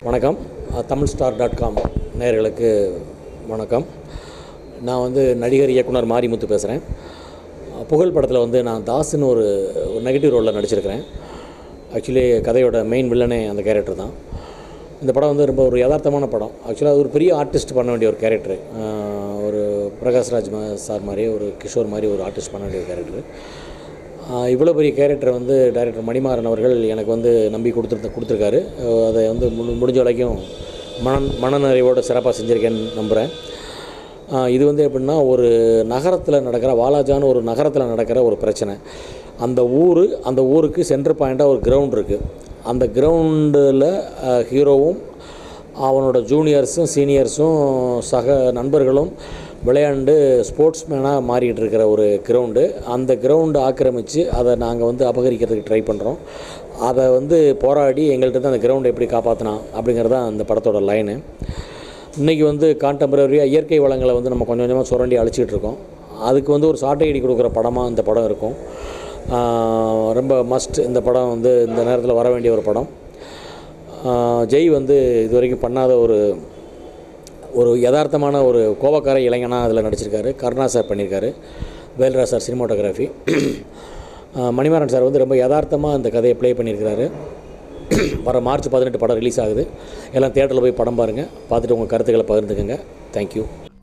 வணக்கம் Tamil star dot com நேயர்களுக்கு வணக்கம் நான் வந்து நடிகர் இயக்குனர் மாரிமுத்து பேசுகிறேன் புகழ் படத்தில் வந்து நான் தாஸ்னு ஒரு ஒரு நெகட்டிவ் ரோலில் நடிச்சிருக்கிறேன் ஆக்சுவலி கதையோட மெயின் வில்லனே அந்த கேரக்டர் தான் இந்த படம் வந்து ரொம்ப ஒரு யதார்த்தமான படம் ஆக்சுவலாக ஒரு பெரிய ஆர்டிஸ்ட் பண்ண வேண்டிய ஒரு கேரக்டர் ஒரு பிரகாஷ்ராஜ் மா- சார் மாதிரி ஒரு கிஷோர் மாதிரி ஒரு ஆர்டிஸ்ட் பண்ண வேண்டிய ஒரு கேரக்டர் இவ்வளோ பெரிய கேரக்டர் வந்து டைரக்டர் மணிமாறன் அவர்கள் எனக்கு வந்து நம்பி கொடுத்துருந்த கொடுத்துருக்காரு அஹ் அதை வந்து முடி முடிஞ்ச வரைக்கும் மன மனநிறைவோடு சிறப்பாக செஞ்சுருக்கேன்னு நம்புகிறேன் ஆஹ் இது வந்து எப்படின்னா ஒரு நகரத்தில் நடக்கிற வாலாஜான்னு ஒரு நகரத்தில் நடக்கிற ஒரு பிரச்சனை அந்த ஊர் அந்த ஊருக்கு சென்டர் பாயிண்ட்டாக ஒரு கிரவுண்ட் இருக்குது அந்த கிரவுண்டில் ஹீரோவும் அவனோட ஜூனியர்ஸும் சீனியர்ஸும் சக நண்பர்களும் விளையாண்டு ஸ்போர்ட்ஸ் மேனாக மாறிக்கிட்டு இருக்கிற ஒரு கிரவுண்டு அந்த கிரவுண்டு ஆக்கிரமித்து அதை நாங்கள் வந்து அபகரிக்கிறதுக்கு ட்ரை பண்ணுறோம் அதை வந்து போராடி எங்கள்கிட்ட தான் அந்த கிரவுண்டை எப்படி காப்பாற்றினா அப்படிங்கிறது தான் அந்த படத்தோட லைனு இன்றைக்கி வந்து கான்டெம்பரரியாக இயற்கை வளங்களை வந்து நம்ம கொஞ்சம் கொஞ்சமாக சுரண்டி அழிச்சிட்டு இருக்கோம் அதுக்கு வந்து ஒரு சாட்டை அடி கொடுக்குற படமாக இந்த படம் இருக்கும் ஆஹ் ரொம்ப மஸ்ட் இந்த படம் வந்து இந்த நேரத்தில் வர வேண்டிய ஒரு படம் ஆஹ் ஜெய் வந்து இது வரைக்கும் பண்ணாத ஒரு ஒரு யதார்த்தமான ஒரு கோபக்கார இளைஞனாக அதில் நடிச்சிருக்காரு கருணா சார் பண்ணியிருக்காரு Velraj sir cinematography Manimaran sir வந்து ரொம்ப யதார்த்தமாக இந்த கதையை ப்ளே பண்ணியிருக்கிறாரு வர மார்ச் பதினெட்டு படம் ரிலீஸ் ஆகுது எல்லாம் தேட்டரில் போய் படம் பாருங்கள் பார்த்துட்டு உங்கள் கருத்துக்களை பகிர்ந்துக்கங்க தேங்க்யூ